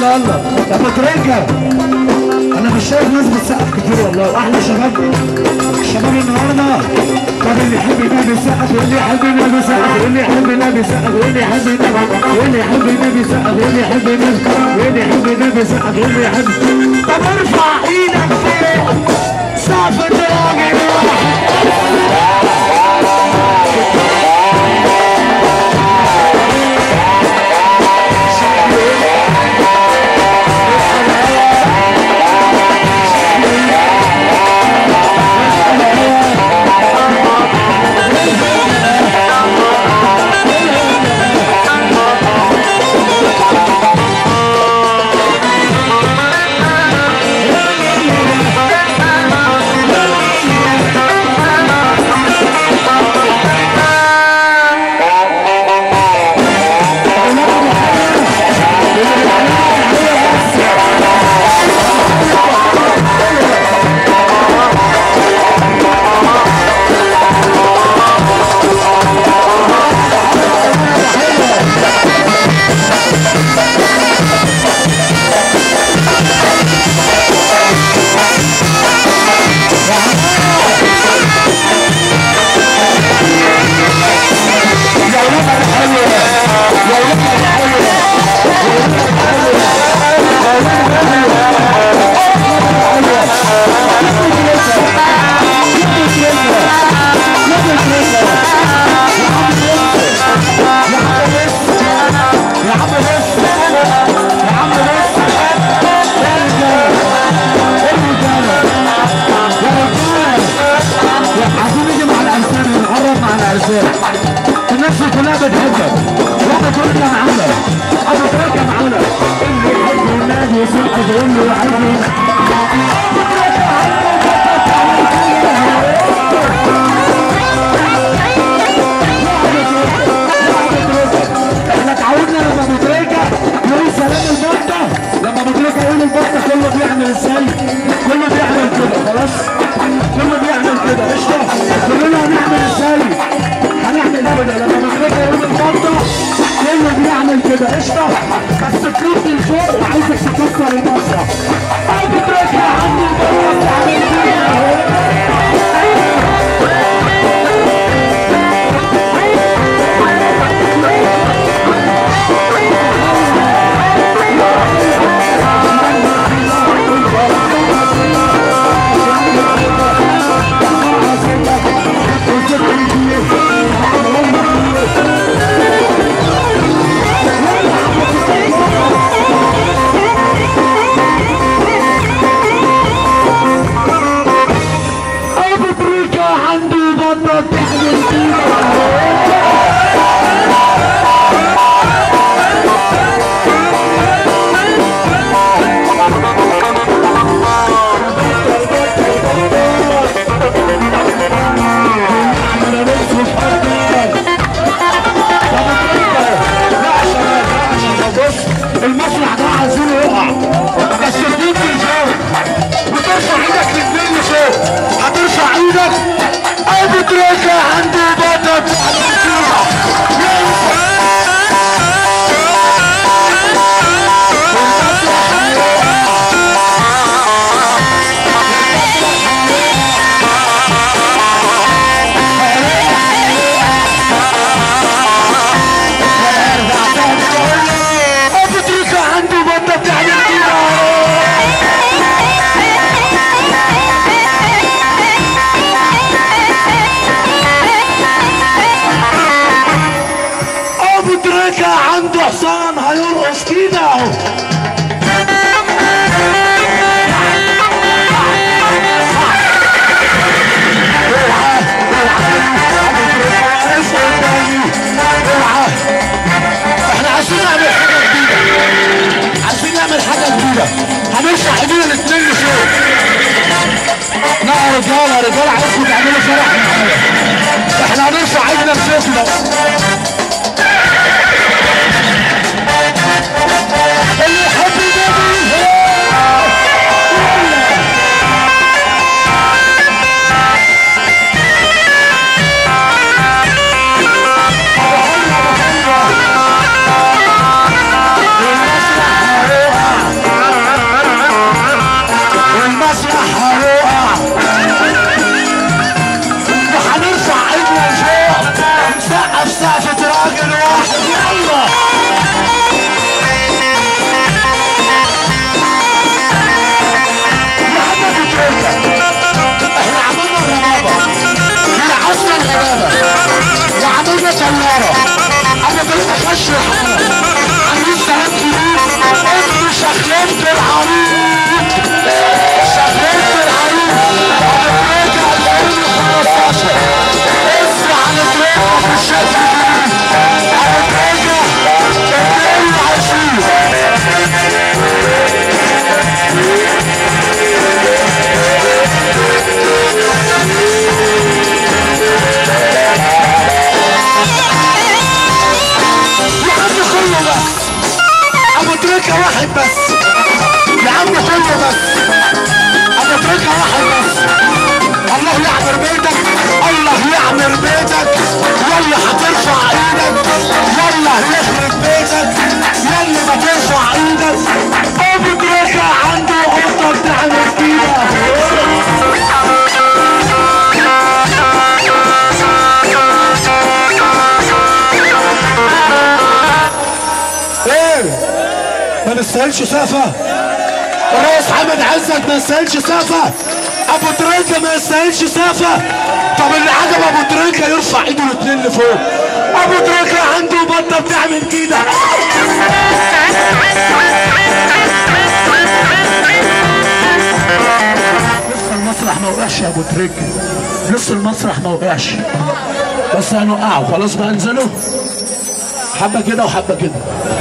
يلا يا مترجة انا مش شايف ناس بتسقف كتير والله واحلى شباب الشباب النهارده طب اللي يحب النبي يسقف واللي يحب النبي يسقف واللي يحب النبي يسقف واللي يحب النبي واللي يحب النبي يسقف واللي يحب النبي واللي يحب النبي يسقف واللي يحب طب ارفع ايدك فوق سقف الراجل واحد يا عم بص يا عم بص يا رجاله يا رجاله يا رجاله يا عايزين نيجي مع الارسال ونقرب مع الارسال الناس كلها بتحبك وانا تركه معانا ابو تركه معانا اللي يحب النادي يسقف يقول له يحب احنا اتعودنا لما مدركه يقول سلام البطه لما مدركه يقول البطه كله بيعمل ازاي كله بيعمل كده خلاص كله بيعمل كده قشطه كلنا هنعمل ازاي هنعمل كده لما مدركه يقول البطه كله بيعمل كده قشطه بس تنط لفوق وعايزك تكسر المسرح او مدركه يا عم البطه بتعمل كده ابو تريكة عنده بطة بتحمل فيها انا نفسي في حاجة. ابو تريكة لا يا شباب لا يا شباب بص المسرح ده عايزينه يقع بس الدين في الجو وترفع ايدك الاثنين لفوق هترفع ايدك ابو تريكة عنده بطل ابو تريكة عنده بطل بتعمل كده ابو تريكة عنده حصان هيرقص كده اهو احنا عايزين نعمل حاجه جديده عايزين نعمل حاجه جديده هنرفع ايدينا الاثنين لفوق لا يا رجاله يا رجاله عايزكم تعملوا فرح معايا احنا هنرفع ايدنا لفوق بس اللي يحب النبي شفرنت العريق شفرنت العريق هنترجع 2015 لسه هنترجع في الشكل الجديد هنترجع 22 يا عم كله بس ابو تريكه واحد بس يا عم كله بس ابو تريكه واحد بس الله يعمر بيتك الله يعمر بيتك يلا هترفع ايدك يلا يخرب بيتك يلا ما ترفع ايدك ابو تريكه عنده قطه بتعمل كده ايه ما نستاهلش سقفه الرئيس حمد عزت ما يستاهلش سقفه ابو تريكه ما يستاهلش سقفه طب اللي عجب ابو تريكه يرفع ايده الاثنين لفوق ابو تريكه عنده بطه بتعمل كده لسه المسرح ما وقعش يا ابو تريكه لسه المسرح ما وقعش بس هنوقعه خلاص بقى انزلوا حبه كده وحبه كده